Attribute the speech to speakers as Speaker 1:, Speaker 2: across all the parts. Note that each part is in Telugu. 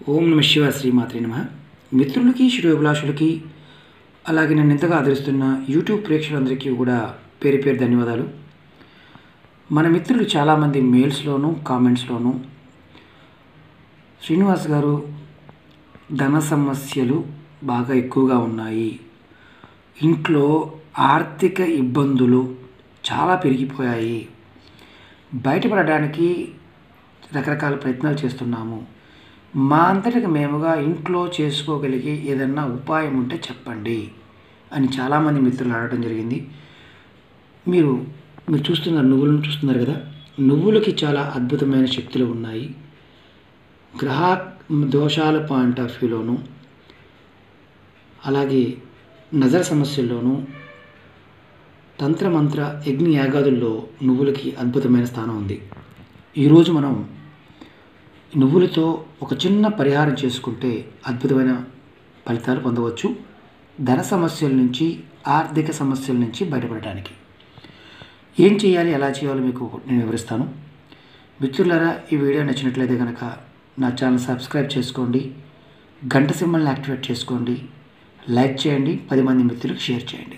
Speaker 1: ఓం నమ శివ శ్రీమాత్రి నమ మిత్రులకి శ్రేయోభిలాషులకి అలాగే నన్ను ఎంతగా ఆదరిస్తున్న యూట్యూబ్ ప్రేక్షకులందరికీ కూడా పేరు పేరు ధన్యవాదాలు మన మిత్రులు చాలామంది మెయిల్స్లోను కామెంట్స్లోను శ్రీనివాస్ గారు ధన సమస్యలు బాగా ఎక్కువగా ఉన్నాయి ఇంట్లో ఆర్థిక ఇబ్బందులు చాలా పెరిగిపోయాయి బయటపడడానికి రకరకాల ప్రయత్నాలు చేస్తున్నాము మా అంతటికి మేముగా ఇంట్లో చేసుకోగలిగే ఏదన్నా ఉపాయం ఉంటే చెప్పండి అని చాలామంది మిత్రులు అడగడం జరిగింది మీరు మీరు చూస్తున్నారు నువ్వులను చూస్తున్నారు కదా నువ్వులకి చాలా అద్భుతమైన శక్తులు ఉన్నాయి గ్రహ దోషాల పాయింట్ ఆఫ్ వ్యూలోను అలాగే నజర సమస్యల్లోనూ తంత్రమంత్ర యజ్ఞ యాగాదుల్లో నువ్వులకి అద్భుతమైన స్థానం ఉంది ఈరోజు మనం నువ్వులతో ఒక చిన్న పరిహారం చేసుకుంటే అద్భుతమైన ఫలితాలు పొందవచ్చు ధన సమస్యల నుంచి ఆర్థిక సమస్యల నుంచి బయటపడడానికి ఏం చేయాలి ఎలా చేయాలో మీకు నేను వివరిస్తాను మిత్రులారా ఈ వీడియో నచ్చినట్లయితే కనుక నా ఛానల్ సబ్స్క్రైబ్ చేసుకోండి గంట సింబల్ని యాక్టివేట్ చేసుకోండి లైక్ చేయండి పది మంది మిత్రులకు షేర్ చేయండి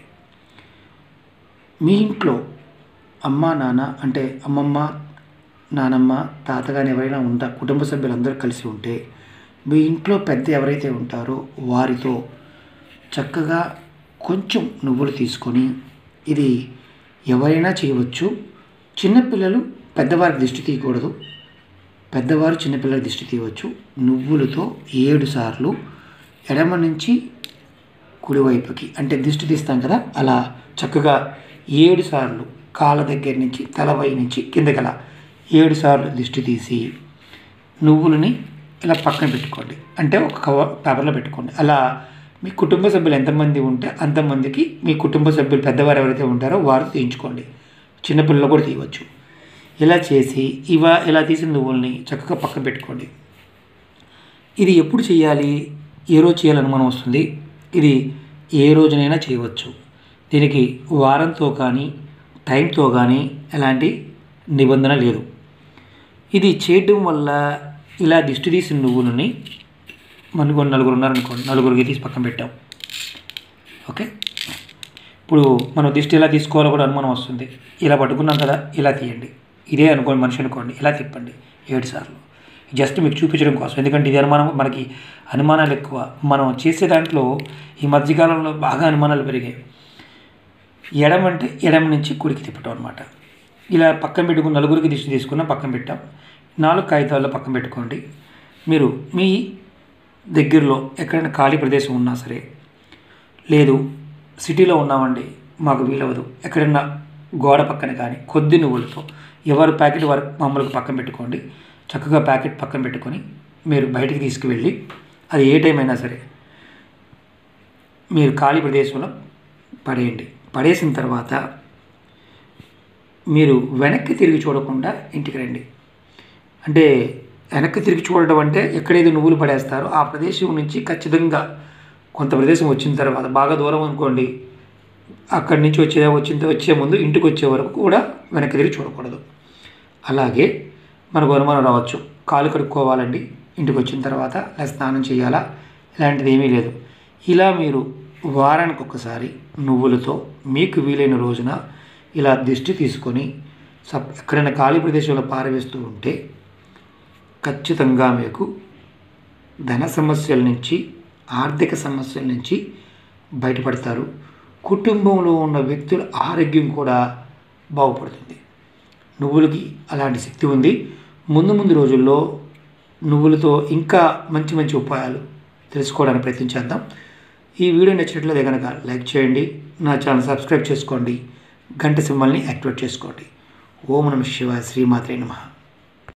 Speaker 1: మీ ఇంట్లో అమ్మ నాన్న అంటే అమ్మమ్మ నానమ్మ తాతగాని ఎవరైనా ఉంటా కుటుంబ సభ్యులందరూ కలిసి ఉంటే మీ ఇంట్లో పెద్ద ఎవరైతే ఉంటారో వారితో చక్కగా కొంచెం నువ్వులు తీసుకొని ఇది ఎవరైనా చేయవచ్చు చిన్నపిల్లలు పెద్దవారి దిష్టి తీయకూడదు పెద్దవారు చిన్నపిల్లల దిష్టి తీయవచ్చు నువ్వులతో ఏడు సార్లు ఎడమ నుంచి కుడివైపుకి అంటే దిష్టి తీస్తాం కదా అలా చక్కగా ఏడు సార్లు కాళ్ళ దగ్గర నుంచి తలపై నుంచి కిందకలా ఏడు సార్లు దిష్టి తీసి నువ్వులని ఇలా పక్కన పెట్టుకోండి అంటే ఒక కవర్ పేపర్లో పెట్టుకోండి అలా మీ కుటుంబ సభ్యులు ఎంతమంది ఉంటే అంతమందికి మీ కుటుంబ సభ్యులు పెద్దవారు ఎవరైతే ఉంటారో వారు తీయించుకోండి చిన్నపిల్లలు కూడా తీయవచ్చు ఇలా చేసి ఇవ ఇలా తీసిన నువ్వుల్ని చక్కగా పక్కన పెట్టుకోండి ఇది ఎప్పుడు చేయాలి ఏ రోజు చేయాలని అనుమానం వస్తుంది ఇది ఏ రోజునైనా చేయవచ్చు దీనికి వారంతో కానీ టైంతో కానీ ఎలాంటి నిబంధన లేదు ఇది చేయడం వల్ల ఇలా దిష్టి తీసిన నువ్వులని మనకు నలుగురు ఉన్నారనుకోండి నలుగురికి తీసి పక్కన పెట్టాం ఓకే ఇప్పుడు మనం దిష్టి ఎలా తీసుకోవాలో కూడా అనుమానం వస్తుంది ఇలా పట్టుకున్నాం కదా ఇలా తీయండి ఇదే అనుకోండి మనిషి అనుకోండి ఇలా తిప్పండి ఏడు సార్లు జస్ట్ మీకు చూపించడం కోసం ఎందుకంటే ఇది అనుమానం మనకి అనుమానాలు ఎక్కువ మనం చేసే దాంట్లో ఈ మధ్యకాలంలో బాగా అనుమానాలు పెరిగాయి ఎడమ అంటే ఎడమ నుంచి కుడికి తిప్పటం అనమాట ఇలా పక్కన పెట్టుకుని నలుగురికి దిష్టి తీసుకున్న పక్కన పెట్టాం నాలుగు కాగితాల్లో పక్కన పెట్టుకోండి మీరు మీ దగ్గరలో ఎక్కడైనా ఖాళీ ప్రదేశం ఉన్నా సరే లేదు సిటీలో ఉన్నామండి మాకు వీలవదు ఎక్కడైనా గోడ పక్కన కానీ కొద్ది నువ్వులతో ఎవరు ప్యాకెట్ వారు మామూలుగా పక్కన పెట్టుకోండి చక్కగా ప్యాకెట్ పక్కన పెట్టుకొని మీరు బయటికి తీసుకువెళ్ళి అది ఏ టైం అయినా సరే మీరు ఖాళీ ప్రదేశంలో పడేయండి పడేసిన తర్వాత మీరు వెనక్కి తిరిగి చూడకుండా ఇంటికి రండి అంటే వెనక్కి తిరిగి చూడడం అంటే ఎక్కడైతే నువ్వులు పడేస్తారో ఆ ప్రదేశం నుంచి ఖచ్చితంగా కొంత ప్రదేశం వచ్చిన తర్వాత బాగా దూరం అనుకోండి అక్కడి నుంచి వచ్చే వచ్చిన వచ్చే ముందు ఇంటికి వచ్చే వరకు కూడా వెనక్కి తిరిగి చూడకూడదు అలాగే మనకు అనుమానం రావచ్చు కాలు కడుక్కోవాలండి ఇంటికి వచ్చిన తర్వాత లేదా స్నానం చేయాలా ఇలాంటిది ఏమీ లేదు ఇలా మీరు వారానికి ఒకసారి నువ్వులతో మీకు వీలైన రోజున ఇలా దిష్టి తీసుకొని సప్ ఎక్కడైనా ఖాళీ ప్రదేశంలో పారవేస్తూ ఉంటే ఖచ్చితంగా మీకు ధన సమస్యల నుంచి ఆర్థిక సమస్యల నుంచి బయటపడతారు కుటుంబంలో ఉన్న వ్యక్తుల ఆరోగ్యం కూడా బాగుపడుతుంది నువ్వులకి అలాంటి శక్తి ఉంది ముందు ముందు రోజుల్లో నువ్వులతో ఇంకా మంచి మంచి ఉపాయాలు తెలుసుకోవడానికి ప్రయత్నించేద్దాం ఈ వీడియో నచ్చినట్లయితే కనుక లైక్ చేయండి నా ఛానల్ సబ్స్క్రైబ్ చేసుకోండి గంట సింబల్ని యాక్టివేట్ చేసుకోండి ఓం నమ శివాయ శ్రీమాత్రే నమః